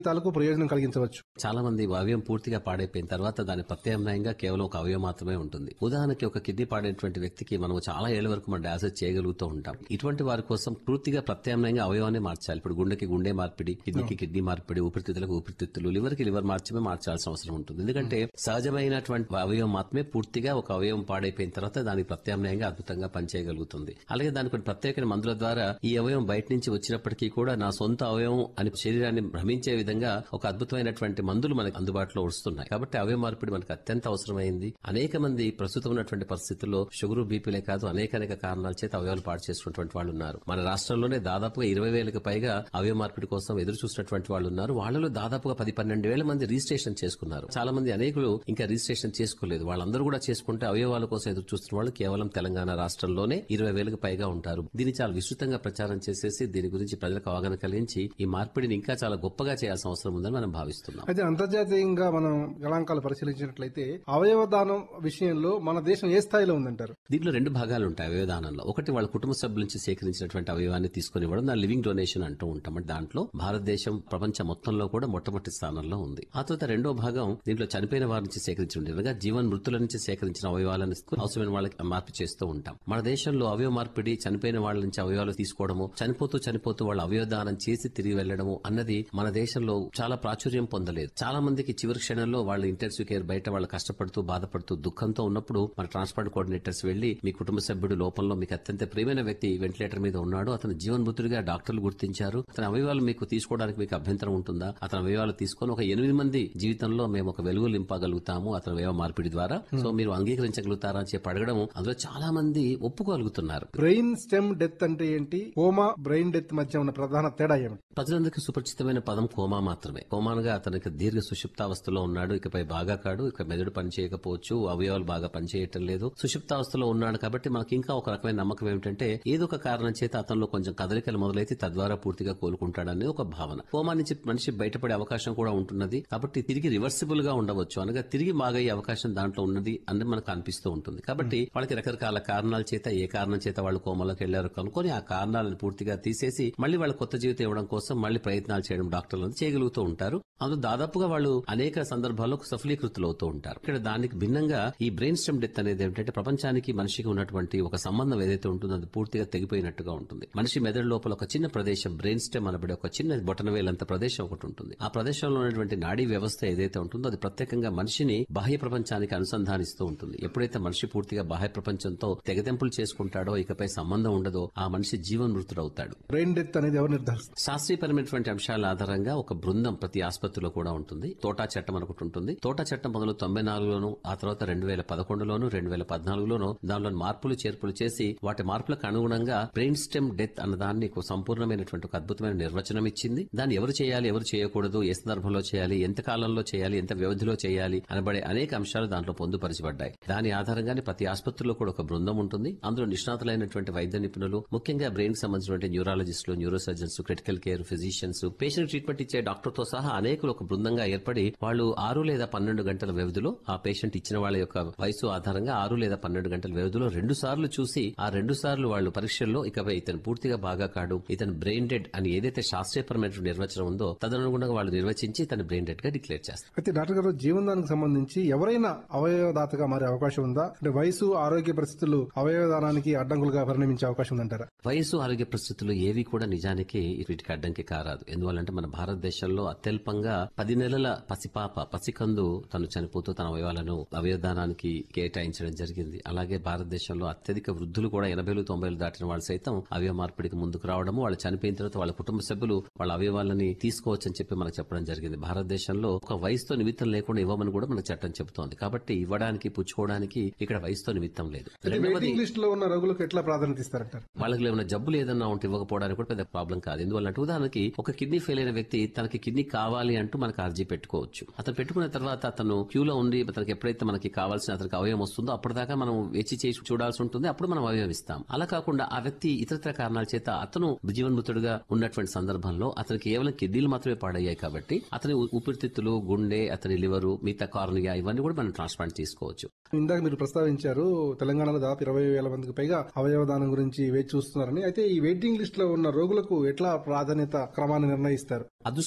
తాలూకు ప్రయోజనం కలిగించవచ్చు చాలా మంది అవయవం పూర్తిగా పాడైపోయిన తర్వాత దాని ప్రత్యామ్నాయంగా కేవలం ఒక అవయవం మాత్రమే ఉంటుంది ఉదాహరణకి ఒక కిడ్నీ పాడైనటువంటి వ్యక్తికి మనం చాలా ఏళ్ల వరకు మనం డయాలసిస్ చేయగలుగుతూ ఉంటాం ఇటువంటి వారి కోసం పూర్తిగా ప్రత్యామ్నాయంగా అవయవాన్ని మార్చాలి ఇప్పుడు గుండెకి గుండె మార్పిడి కిడ్నీకి కిడ్నీ మార్పిడి ఊపిరితిత్తులకు ఊపిరితిత్తులు లివర్ కి లివర్ మార్చమే మార్చాల్సిన అవసరం ఉంటుంది ఎందుకంటే సహజమైనటువంటి అవయవం మాత్రమే పూర్తిగా ఒక అవయవం పాడైపోయిన తర్వాత దానికి ప్రత్యామ్నాయంగా అద్భుతంగా పనిచేయగలుగుతుంది అలాగే దానికి కొన్ని ప్రత్యేకమైన మందుల ద్వారా ఈ అవయవం బయట నుంచి వచ్చినప్పటికీ కూడా నా సొంత అవయవం అని శరీరాన్ని భ్రమించే విధంగా ఒక అద్భుతమైనటువంటి మందులు మనకు అందుబాటులో వస్తున్నాయి కాబట్టి అవయవ మార్పిడి మనకు అత్యంత అవసరమైంది అనేక మంది ప్రస్తుతం ఉన్నటువంటి పరిస్థితుల్లో షుగర్ బీపీలే కాదు అనేక అనేక కారణాల చేత అవయవాలు పాడు చేసుకున్నటువంటి వాళ్ళు ఉన్నారు మన రాష్ట్రంలోనే దాదాపుగా ఇరవై వేలకు పైగా అవయవ మార్పిడి కోసం ఎదురు చూసినటువంటి వాళ్ళు ఉన్నారు వాళ్ళలో దాదాపుగా పది పన్నెండు వేల మంది రిజిస్ట్రేషన్ చేసుకున్నారు చాలా మంది అనేకులు ఇంకా రిజిస్ట్రేషన్ చేసుకోలేదు వాళ్ళందరూ కూడా చేసుకుంటే అవయవాల కోసం ఎదురు చూస్తున్న వాళ్ళు కేవలం తెలంగాణ రాష్ట్రంలోనే ఇరవై వేలకు పైగా ఉంటారు దీన్ని చాలా విస్తృతంగా ప్రచారం చేసేసి దీని గురించి ప్రజలకు అవగాహన కలిగించి ఈ మార్పిడిని ఇంకా చాలా గొప్పగా చేయాల్సిన అవసరం ఉందని మనం భావిస్తున్నాం అయితే అంతర్జాతీయంగా మనం గణాంకాలు పరిశీలించినట్లయితే అవయవ దానం విషయంలో మన దేశం ఏ స్థాయిలో ఉందంటారు దీంట్లో రెండు భాగాలు ఉంటాయి అవయవదానంలో ఒకటి వాళ్ళ కుటుంబ సభ్యుల నుంచి సేకరించినటువంటి అవయవాన్ని తీసుకుని ఇవ్వడం దాని లివింగ్ డొనేషన్ అంటూ ఉంటాం అంటే దాంట్లో భారతదేశం ప్రపంచం మొత్తంలో కూడా మొట్టమొదటి స్థానంలో ఉంది ఆ తర్వాత రెండో భాగం దీంట్లో చనిపోయిన వారి నుంచి సేకరించిన అనగా జీవన్ మృతుల నుంచి సేకరించిన అవయవాలను తీసుకుని అవసరమైన వాళ్ళకి మార్పు చేస్తూ ఉంటాం మన దేశంలో అవయవ మార్పిడి చనిపోయిన వాళ్ళ నుంచి అవయవాలు తీసుకోవడము చనిపోతూ చనిపోతూ వాళ్ళ అవయవదానం చేసి తిరిగి వెళ్లడము అన్నది మన దేశంలో చాలా ప్రాచుర్యం పొందలేదు చాలా మందికి చివరి క్షణంలో వాళ్ళ ఇంటెన్సివ్ కేర్ బయట వాళ్ళు కష్టపడుతూ బాధపడుతూ దుఃఖంతో ఉన్నప్పుడు మన ట్రాన్స్ప్లాంట్ కోఆర్డినేటర్స్ వెళ్లి మీ కుటుంబ సభ్యుడు లోపంలో మీకు అత్యంత ప్రియమైన వ్యక్తి వెంటిలేటర్ మీద ఉన్నాడు అతను జీవన్మృతుడిగా డాక్టర్లు గుర్తించారు అతని అవయవాలు మీకు తీసుకోవడానికి మీకు అభ్యంతరం ఉంటుందా అతని అవయవాలు తీసుకొని ఒక ఎనిమిది మంది జీవితంలో మేము ఒక వెలుగు నింపగలుగుతాము అతని అవయవ మార్పిడి ద్వారా సో మీరు అంగీకరించగలుగుతారా అని చెప్పి అడగడం అందులో చాలా మంది ఒప్పుకోగలుగుతున్నారు బ్రెయిన్ స్టెమ్ డెత్ అంటే ఏంటి కోమా బ్రెయిన్ డెత్ మధ్య ఉన్న ప్రధాన తేడా ఏమిటి ప్రజలందరికీ సుపరిచితమైన పదం కోమా మాత్రమే కోమానుగా అతనికి దీర్ఘ సుషుప్తావస్థలో ఉన్నాడు ఇకపై బాగా కాడు ఇక మెదడు పని చేయకపోవచ్చు అవయవాలు బాగా పనిచేయటం లేదు సుషుప్తావస్థలో ఉన్నాడు కాబట్టి మనకి ఇంకా ఒక రకమైన నమ్మకం ఏమిటంటే ఏదో ఒక కారణం చేత అతనిలో కొంచెం కదలికలు మొదలైతే తద్వారా పూర్తిగా కోలుకుంటాడనేది ఒక భావన కోమా నుంచి మనిషి బయటపడే అవకాశం కూడా ఉంటున్నది కాబట్టి తిరిగి రివర్సిబుల్ గా ఉండవచ్చు అనగా తిరిగి మాగయ్యే అవకాశం దాంట్లో ఉన్నది అని మనకు అనిపిస్తూ ఉంటుంది కాబట్టి వాళ్ళకి రకరకాల కారణాల చేత ఏ కారణం చేత వాళ్ళు కోమలోకి వెళ్లారు కనుక్కొని ఆ కారణాలను పూర్తిగా తీసేసి మళ్ళీ వాళ్ళ కొత్త జీవితం ఇవ్వడం కోసం మళ్ళీ ప్రయత్నాలు చేయడం డాక్టర్లు చేయగలుగుతూ ఉంటారు అందులో దాదాపుగా వాళ్ళు అనేక సందర్భాల్లో సఫలీకృతులు అవుతూ ఉంటారు ఇక్కడ దానికి భిన్నంగా ఈ బ్రెయిన్ స్టెమ్ డెత్ అనేది ఏంటంటే ప్రపంచానికి మనిషికి ఉన్నటువంటి ఒక సంబంధం ఏదైతే ఉంటుందో అది పూర్తిగా తెగిపోయినట్టుగా ఉంటుంది మనిషి మెదడు లోపల ఒక చిన్న ప్రదేశం బ్రెయిన్ స్టెమ్ అనబడే ఒక చిన్న బొటనవేలంత ప్రదేశం ఒకటి ఉంటుంది ఆ ప్రదేశంలో ఉన్నటువంటి నాడీ వ్యవస్థ ఏదైతే ఉంటుందో అది ప్రత్యేకంగా మనిషిని బాహ్య ప్రపంచానికి అనుసంధానిస్తూ ఉంటుంది ఎప్పుడైతే మనిషి పూర్తిగా బాహ్య ప్రపంచంతో తెగదెంపులు చేసుకుంటాడో ఇకపై సంబంధం ఉండదో ఆ మనిషి జీవన్మృతుడవుతాడు బ్రెయిన్ డెత్ అనేది ఎవరు నిర్ధారిస్తారు శాస్త్రీయపరమైనటువంటి అంశాల ఆధారంగా ఒక బృందం ప్రతి ఆసుపత్రిలో కూడా ఉంటుంది తోటా చట్టం ఒకటి ఉంటుంది తోటా చట్టం మొదలు తొంభై నాలుగులోను ఆ తర్వాత రెండు వేల పదకొండులోను రెండు వేల పద్నాలుగులోను దానిలో మార్పులు చేర్పులు చేసి వాటి మార్పులకు అనుగుణంగా బ్రెయిన్ స్టెమ్ డెత్ అన్న దాన్ని ఒక సంపూర్ణమైనటువంటి ఒక అద్భుతమైన నిర్వచనం ఇచ్చింది దాన్ని ఎవరు చేయాలి ఎవరు చేయకూడదు ఏ సందర్భంలో చేయాలి ఎంత కాలంలో చేయాలి ఎంత వ్యవధిలో చేయాలి అనబడే అనేక అంశాలు దాంట్లో పొందుపరచబడ్డాయి దాని ఆధారంగానే ప్రతి ఆసుపత్రిలో కూడా ఒక బృందం ఉంటుంది అందులో నిష్ణాతులైనటువంటి వైద్య నిపుణులు ముఖ్యంగా బ్రెయిన్ సంబంధించినటువంటి న్యూరాలజిస్టులు neuro surgeons critical care physicians patient treatment ఇచ్చే డాక్టర్ తో సహా అనేకులు ఒక బృందంగా ఏర్పడి వాళ్ళు ఆరు లేదా పన్నెండు గంటల వ్యవధిలో ఆ పేషెంట్ ఇచ్చిన వాళ్ళ యొక్క వయసు ఆధారంగా ఆరు లేదా పన్నెండు గంటల వ్యవధిలో రెండు సార్లు చూసి ఆ రెండు సార్లు వాళ్ళు పరీక్షల్లో ఇకపై ఇతను పూర్తిగా బాగా కాడు ఇతను బ్రెయిన్ డెడ్ అని ఏదైతే శాస్త్రీయపరమైన నిర్వచనం ఉందో తదనుగుణంగా వాళ్ళు నిర్వచించి ఇతను బ్రెయిన్ డెడ్ గా డిక్లేర్ చేస్తారు అయితే డాక్టర్ గారు జీవనదానికి సంబంధించి ఎవరైనా అవయవదాతగా మారే అవకాశం ఉందా అంటే వయసు ఆరోగ్య పరిస్థితులు అవయవదానానికి అడ్డంకులుగా పరిణమించే అవకాశం ఉందంటారా వయసు ఆరోగ్య పరిస్థితులు ఏవి కూడా నిజానికి వీటికి అడ్డంకి కారాదు ఎందువల్లంటే మన భారతదేశంలో అత్యల్పంగా పది నెలల పసిపాప పసికందు తను చనిపోతూ తన అవయవాలను అవయవదానానికి కేటాయించడం జరిగింది అలాగే భారతదేశంలో అత్యధిక వృద్ధులు కూడా ఎనభైలు తొంభైలు దాటిన వాళ్ళు సైతం అవయవ మార్పిడికి ముందుకు రావడము వాళ్ళు చనిపోయిన తర్వాత వాళ్ళ కుటుంబ సభ్యులు వాళ్ళ అవయవాలని తీసుకోవచ్చని చెప్పి మనకు చెప్పడం జరిగింది భారతదేశంలో ఒక వయసుతో నిమిత్తం లేకుండా ఇవ్వమని కూడా మన చట్టం చెబుతోంది కాబట్టి ఇవ్వడానికి పుచ్చుకోవడానికి ఇక్కడ వయసుతో నిమిత్తం లేదు రెండవది వెయిటింగ్ లిస్ట్ లో ఉన్న రోగులకు ఎట్లా ప్రాధాన్యత ఇస్తారంటారు వాళ్ళకి ఏమైనా జబ్బులు ఏదన్నా ఉంటే ఇవ్వకపోవడానికి కూడా పెద్ద ప్రాబ్లం కాదు ఎందువల్లంటే ఉదాహరణకి ఒక కిడ్నీ ఫెయిల్ అయిన వ్యక్తి తనకి కిడ్నీ కావాలి అంటూ మనకు అర్జీ పెట్టుకోవచ్చు అతను పెట్టుకున్న తర్వాత అతను క్యూలో ఉండి తనకి ఎప్పుడైతే మనకి కావాల్సిన అతనికి అవయవం వస్తుందో అప్పటిదాకా మనం వేచి చేసి చూడాల్సి ఉంటుంది అప్పుడు మనం అవయవం ఇస్తాం అలా కాకుండా ఆ వ్యక్తి ఇతరత్ర కారణాల చేత అతను జీవన్మృతుడుగా ఉన్నటువంటి సందర్భంలో అతనికి కేవలం కిడ్నీలు మాత్రమే పాడయ్యాయి కాబట్టి అతని ఊ- ఊపిరితిత్తులు గుండె అతని లివరు మిగతా కార్నియా ఇవన్నీ కూడా మనం ట్రాన్స్ప్లాంట్ తీసుకోవచ్చు ఇందాక మీరు ప్రస్తావించారు తెలంగాణలో దాదాపు ఇరవై వేల మందికి పైగా అవయవదానం గురించి వేచి చూస్తున్నారని అయితే ఈ వెయిటింగ్ లిస్ట్ లో ఉన్న రోగులకు ఎట్లా ప్రాధాన్యత క్రమాన్ని నిర్ణయిస్తారు అదృష్టం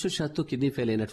అదృష్టశాత్తు కిడ్నీ ఫెయిల్ అయిన